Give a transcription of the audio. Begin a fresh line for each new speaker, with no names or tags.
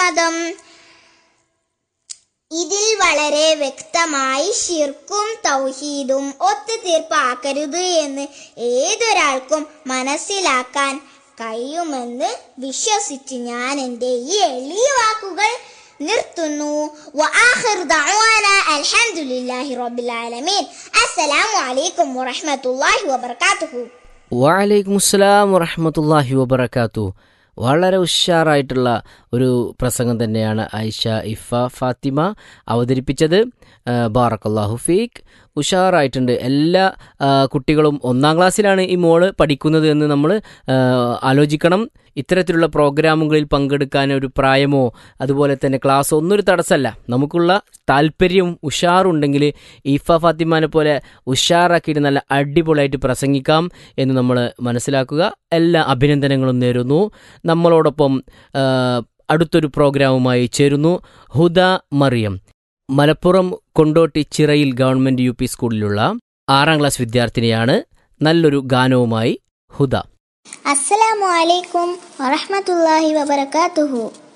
മതം ഇതിൽ വളരെ വ്യക്തമായി ഷിർക്കും തൗഹീദും ഒത്തുതീർപ്പാക്കരുത് എന്ന് ഏതൊരാൾക്കും മനസ്സിലാക്കാൻ കഴിയുമെന്ന് വിശ്വസിച്ച് ഞാൻ എൻ്റെ ഈ എളിയ വാക്കുകൾ നിർത്തുന്നു വആഖിർ ദഅവാന അൽഹംദുലില്ലാഹി റബ്ബിൽ ആലമീൻ അസ്സലാമു അലൈക്കും വറഹ്മത്തുള്ളാഹി വബറകാതുഹു
വലൈക്കും അസ്സലാം വറഹമത്തല്ലാഹി വബർക്കാത്തു വളരെ ഉഷാറായിട്ടുള്ള ഒരു പ്രസംഗം തന്നെയാണ് ഐഷ ഇഫ ഫാത്തിമ അവതരിപ്പിച്ചത് ആ, ബാറക്കല്ലാഹു ഫീക്ക് ഉഷാറായിട്ടുണ്ട് എല്ലാ ആ, കുട്ടികളും ഒന്നാം ക്ലാസ്സിലാണ് ഈ മോള് പഠിക്കുന്നത് എന്ന് നമ്മൾ ആ, ആലോചിക്കണം ഇത്തരത്തിലുള്ള പ്രോഗ്രാമുകളിൽ പങ്കെടുക്കാൻ ഒരു പ്രായമോ അതുപോലെ തന്നെ ക്ലാസ് ഒന്നും ഒരു തടസ്സമല്ല നമുക്കുള്ള താല്പര്യവും ഉഷാറുണ്ടെങ്കിൽ ഈഫ ഫാത്തിമാനെ പോലെ ഉഷാറാക്കിയിട്ട് നല്ല അടിപൊളിയായിട്ട് പ്രസംഗിക്കാം എന്ന് നമ്മൾ മനസ്സിലാക്കുക എല്ലാ അഭിനന്ദനങ്ങളും നേരുന്നു നമ്മളോടൊപ്പം ആ, അടുത്തൊരു പ്രോഗ്രാമുമായി ചേരുന്നു ഹുദ മറിയം മലപ്പുറം കൊണ്ടോട്ടി ചിറയിൽ ഗവൺമെൻറ് യു പി സ്കൂളിലുള്ള ആറാം ക്ലാസ് വിദ്യാർത്ഥിനിയാണ് നല്ലൊരു ഗാനവുമായി ഹുദ
അസ്സലാമു അലൈക്കും വറഹ്മത്തുള്ളാഹി വബറകാതുഹു